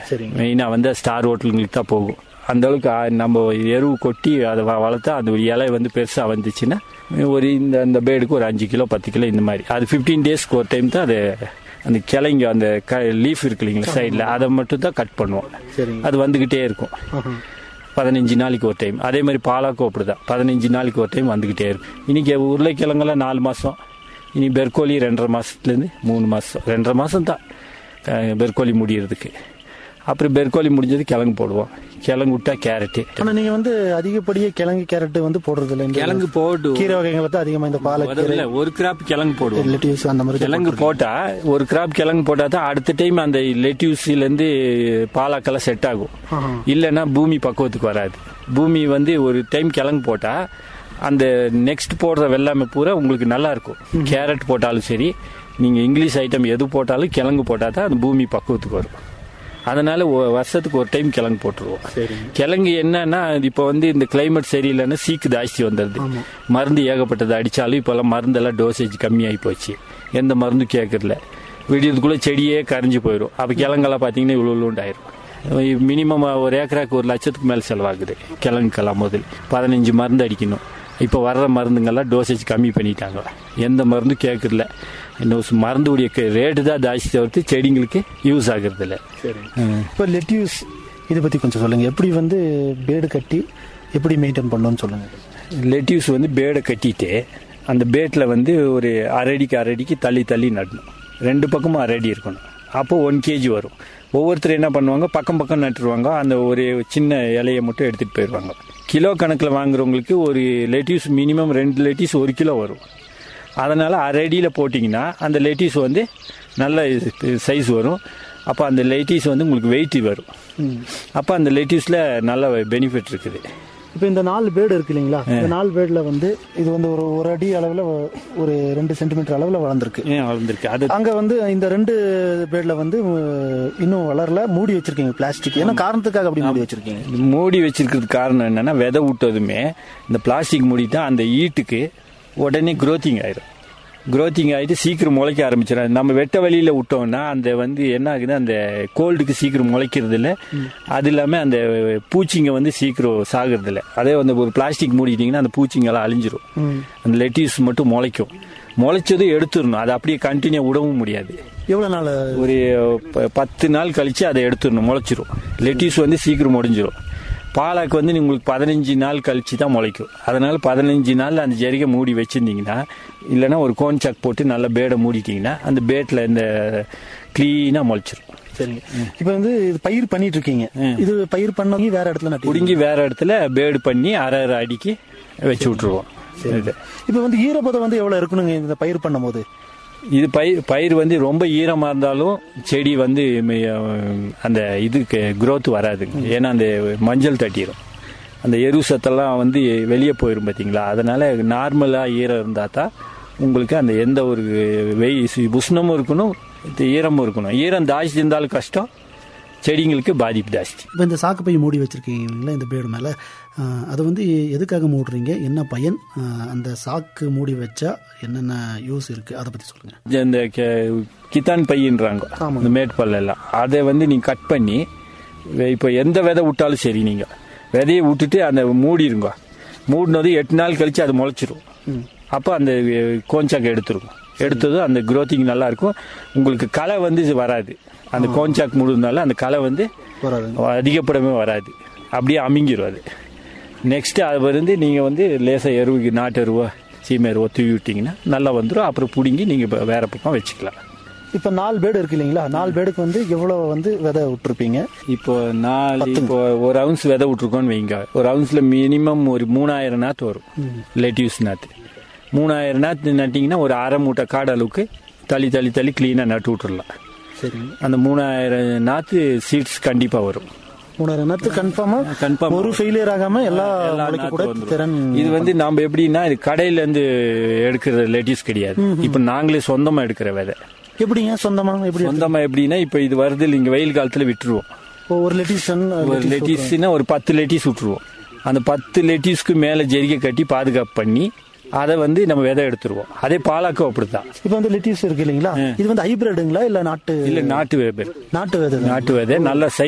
சரிங்க மெயினாக வந்து ஸ்டார் ஹோட்டலுங்களுக்கு தான் போகும் அந்த அளவுக்கு ஆ, நம்ம எருவு கொட்டி அதை வ- வளர்த்தா அந்த ஒரு இலை வந்து பெருசாக வந்துச்சுன்னா ஒரு இந்த அந்த பேடுக்கு ஒரு அஞ்சு கிலோ பத்து கிலோ இந்த மாதிரி அது ஃபிஃப்டீன் டேஸ்க்கு ஒரு டைம் தான் அது அந்த கிளைங்க அந்த க லீஃப் இருக்கு இல்லைங்களா சைடில் அதை மட்டும் தான் கட் பண்ணுவோம் சரிங்க அது வந்துக்கிட்டே இருக்கும் ஆஹா. பதினஞ்சு நாளைக்கு ஒரு டைம் அதே மாதிரி பாலாக்கும் அப்படிதான் பதினஞ்சு நாளைக்கு ஒரு டைம் வந்துக்கிட்டே இருக்கும் இன்னைக்கு உருளைக்கிழங்கெல்லாம் நாலு மாதம் இனி பெர்கோலி ரெண்டரை மாதத்துலேருந்து மூணு மாதம் ரெண்டரை மாதம் தான் அஹ், பெர்கோலி முடியறதுக்கு அப்புறம் பெர்கோலி முடிஞ்சது கிழங்கு போடுவோம் கிழங்கு விட்டா கேரட்டு ஆனா நீங்க வந்து அதிகப்படியே கிழங்கு கேரட் வந்து போடுறது இல்லை இந்த கிழங்கு போட்டு கீரை வகைகளை தான் அதிகமா இந்த பாலக்கீரை முதல்ல ஒரு கிராப் கிழங்கு போடுவோம் லெட்டிவ்ஸ் அந்த மாதிரி தான் கிழங்கு போட்டா ஒரு கிராப் கிழங்கு போட்டா தான் அடுத்த டைம் அந்த லெட்யூஸ்ல இருந்து பாலாக்கெல்லாம் செட் ஆகும் ஆஹா. இல்லைன்னா பூமி பக்குவத்துக்கு வராது பூமி வந்து ஒரு டைம் கிழங்கு போட்டா அந்த நெக்ஸ்ட் போடுற வெள்ளாமை பூரா உங்களுக்கு நல்லா இருக்கும் கேரட் போட்டாலும் சரி நீங்க இங்கிலீஷ் ஐட்டம் எது போட்டாலும் கிழங்கு போட்டா தான் அந்த பூமி பக்குவத்துக்கு வரும் அதனால ஒ- வருஷத்துக்கு ஒரு டைம் கிழங்கு போட்டுருவோம் சரிங்க கிழங்கு என்னன்னா இப்போ வந்து இந்த கிளைமேட் சரியில்லைன்னா சீக்கு ஜாஸ்தி வந்துடுது மருந்து ஏகப்பட்டது அடிச்சாலும் இப்போல்லாம் மருந்தெல்லாம் டோசேஜ் கம்மியாகி போச்சு எந்த மருந்தும் கேட்கறதில்ல விடியறதுக்குள்ள செடியே கரைஞ்சு போயிடும் அப்போ கிழங்கெல்லாம் பார்த்தீங்கன்னா இவ்வளோ உண்டாயிரும் மினிமம் ஒரு ஏக்கராக்கு ஒரு லட்சத்துக்கு மேலே செலவாகுது கிழங்குக்கெல்லாம் முதல் பதினஞ்சு மருந்து அடிக்கணும் இப்போ வர்ற மருந்துங்கெல்லாம் டோசேஜ் கம்மி பண்ணிட்டாங்க எந்த மருந்தும் கேட்கறதில்ல இன்னும் மருந்துடைய ரேட்டு தான் ஜாஸ்தி தவிர்த்து செடிங்களுக்கு யூஸ் ஆகுறது இல்லை சரிங்க இப்போ லெட்டிவ்ஸ் இதை பத்தி கொஞ்சம் சொல்லுங்க எப்படி வந்து பேடு கட்டி எப்படி மெயின்டைன் பண்ணணும்னு சொல்லுங்க லெட்டிவ்ஸ் வந்து பேடை கட்டிட்டு அந்த பேட்டில் வந்து ஒரு அரடிக்கு அரடிக்கு தள்ளி தள்ளி நடணும் ரெண்டு பக்கமும் அரடி இருக்கணும் அப்போ ஒன் கேஜி வரும் ஒவ்வொருத்தர் என்ன பண்ணுவாங்க பக்கம் பக்கம் நட்டுருவாங்க அந்த ஒரு சின்ன இலையை மட்டும் எடுத்துகிட்டு போயிடுவாங்க கிலோ கணக்கில் வாங்குறவங்களுக்கு ஒரு லெட்டிவ்ஸ் மினிமம் ரெண்டு லெட்டிவ்ஸ் ஒரு கிலோ வரும் அதனால் அரடியில் போட்டிங்கன்னா அந்த லெட்டிவ்ஸ் வந்து நல்ல சைஸ் வரும் அப்போ அந்த லெட்டிவ்ஸ் வந்து உங்களுக்கு வெயிட் வரும் அப்போ அந்த லெட்டிவ்ஸில் நல்ல பெனிஃபிட் இருக்குது இப்போ இந்த நாலு பேடு இருக்கு இல்லைங்களா இந்த நாலு பேடுல வந்து இது வந்து ஒரு ஒரு அடி அளவில் ஒரு ரெண்டு சென்டிமீட்டர் அளவில் வளர்ந்துருக்கு ஏன் வளர்ந்துருக்கு அது அங்க வந்து இந்த ரெண்டு பேட்ல வந்து அஹ், இன்னும் வளரல மூடி வச்சிருக்கீங்க பிளாஸ்டிக் என்ன காரணத்துக்காக அப்படி மூடி வச்சிருக்கீங்க இது மூடி வச்சிருக்கிறதுக்கு காரணம் என்னன்னா விதை விட்டதுமே இந்த பிளாஸ்டிக் மூடி தான் அந்த ஈட்டுக்கு உடனே க்ரோத்திங் ஆயிரும் க்ரோத்திங் ஆயிட்டு சீக்கிரம் முளைக்க ஆரம்பிச்சிடும் நம்ம வெட்ட வழியில விட்டோம்னா அந்த வந்து என்ன ஆகுது அந்த கோல்டுக்கு சீக்கிரம் முளைக்கிறது இல்ல அது இல்லாம அந்த பூச்சிங்க வந்து சீக்கிரம் சாகுறது இல்ல அதே வந்து ஒரு பிளாஸ்டிக் மூடிட்டீங்கன்னா அந்த பூச்சிங்க எல்லாம் அழிஞ்சிரும் அந்த லெட்டிவ்ஸ் மட்டும் முளைக்கும் முளைச்சதும் எடுத்துடணும் அதை அப்படியே கண்டினியூ விடவும் முடியாது எவ்வளவு நாள் ஒரு ப- பத்து நாள் கழிச்சு அதை எடுத்துடணும் முளைச்சிரும் லெட்டிஸ் வந்து சீக்கிரம் முடிஞ்சிரும் பாலாக்கு வந்து உங்களுக்கு பதினஞ்சு நாள் கழிச்சு தான் முளைக்கும் அதனால பதினஞ்சு நாள் அந்த ஜரிகை மூடி வச்சிருந்தீங்கன்னா இல்லைன்னா ஒரு கோன் சக் போட்டு நல்லா பேடை மூடிட்டீங்கன்னா அந்த பேட்டில் இந்த க்ளீனாக முளைச்சிரும் சரிங்க இப்போ வந்து இது பயிர் பண்ணிட்டு இருக்கீங்க இது பயிர் பண்ணி வேற இடத்துல நட்டு பிடுங்கி வேற இடத்துல பேடு பண்ணி அரை அரை அடிக்கு வச்சு விட்டுருவோம் இது இப்போ வந்து ஈரப்பதம் வந்து எவ்வளவு இருக்கணுங்க இந்த பயிர் பண்ணும்போது இது பயிர் பயிர் வந்து ரொம்ப ஈரமாக இருந்தாலும் செடி வந்து மே- அஹ் அந்த இதுக்கு growth வராதுங்க ஏன்னா அந்த மஞ்சள் தட்டிடும் அந்த எரு சத்தெல்லாம் வந்து வெளியே போயிடும் பார்த்தீங்களா அதனால நார்மலாக ஈரம் இருந்தால் தான் உங்களுக்கு அந்த எந்த ஒரு வெய் உஷ்ணமும் இருக்கணும் இது ஈரமும் இருக்கணும் ஈரம் ஜாஸ்தி இருந்தாலும் கஷ்டம் செடிங்களுக்கு பாதிப்பு ஜாஸ்தி இப்போ இந்த சாக்கு பை மூடி வச்சிருக்கீங்களா இந்த பேடு மேல அஹ், அதை வந்து எதுக்காக மூடுறீங்க என்ன பயன் அஹ், அந்த சாக்கு மூடி வச்சா என்னென்ன யூஸ் இருக்கு அதை பத்தி சொல்லுங்க இந்த கெ- கித்தான் பையன்றாங்க இந்த மேட்பல்ல எல்லாம் அதை வந்து நீங்க கட் பண்ணி வே- இப்போ எந்த விதை விட்டாலும் சரி நீங்க விதையை விட்டுட்டு அந்த மூடிருங்க மூடினது எட்டு நாள் கழிச்சு அது முளைச்சிரும் அப்போ அந்த கோஞ்சாக்கு எடுத்துரும் எடுத்ததும் அந்த growthing நல்லா இருக்கும் உங்களுக்கு களை வந்து இது வராது அந்த கோஞ்சாக் மூடுனால அந்த களை வந்து வராது அதிகப்படமே வராது அப்படியே அமிங்கிரும் அது நெக்ஸ்ட் அது வந்து நீங்க வந்து லேசா எருவுக்கு நாட்டு எருவோ சீமை எருவோ தூவி விட்டீங்கன்னா நல்லா வந்துடும் அப்புறம் பிடுங்கி நீங்க இப்ப வேற பக்கம் வச்சுக்கலாம் இப்போ நாலு பேடு இருக்கு இல்லைங்களா நாலு பேடுக்கு வந்து எவ்வளவு வந்து விதை விட்டுருப்பீங்க இப்போ நாலு இப்போ ஒரு அவுன்ஸ் விதை விட்டுருக்கோன்னு வைங்க ஒரு அவுன்ஸ்ல மினிமம் ஒரு மூணாயிரம் நாத்து வரும் லெட்டிவ்ஸ் நாத்து மூணாயிரம் நாத்து நட்டிங்கன்னா ஒரு அரை மூட்டை காடு அளவுக்கு தள்ளி தள்ளி தள்ளி கிளீனாக நட்டு விட்டுறலாம் சரிங்க அந்த மூணாயிரம் நாத்து சீட்ஸ் கண்டிப்பா வரும் மூணாயிரம் நேரத்து கன்ஃபார்மா கன்ஃபார்ம் ஒரு ஃபெயிலியர் ஆகாம எல்லா எல்லா முளைக்க நாத்து கூட வந்துரும். திறன் இது வந்து நாம எப்படின்னா இது கடையில இருந்து எடுக்கிற லெட்டிவ்ஸ் கிடையாது இப்ப நாங்களே சொந்தமா எடுக்கிற விதை எப்படிங்க சொந்தமா எப்படி சொந்தமா எப்படின்னா இப்ப இது வருது இல்ல, இங்க வெயில் காலத்துல விட்டுருவோம் இப்போ ஒரு லெட்டிஷன் ஒரு லெட்டிஸ்னா ஒரு பத்து லெட்டிஸ் விட்டுருவோம் அந்த பத்து லெட்டிஸ்க்கு மேல ஜெரிகை கட்டி பாதுகாப்பு பண்ணி அதை வந்து நம்ம விதை எடுத்துருவோம் அதே பாலாக்கும் அப்படித்தான் இப்போ வந்து லெட்டிஸ் இருக்கு இல்லைங்களா இது வந்து ஹைபிரிடுங்களா இல்ல நாட்டு இல்ல நாட்டு விதை நாட்டு விதை நாட்டு விதை நல்ல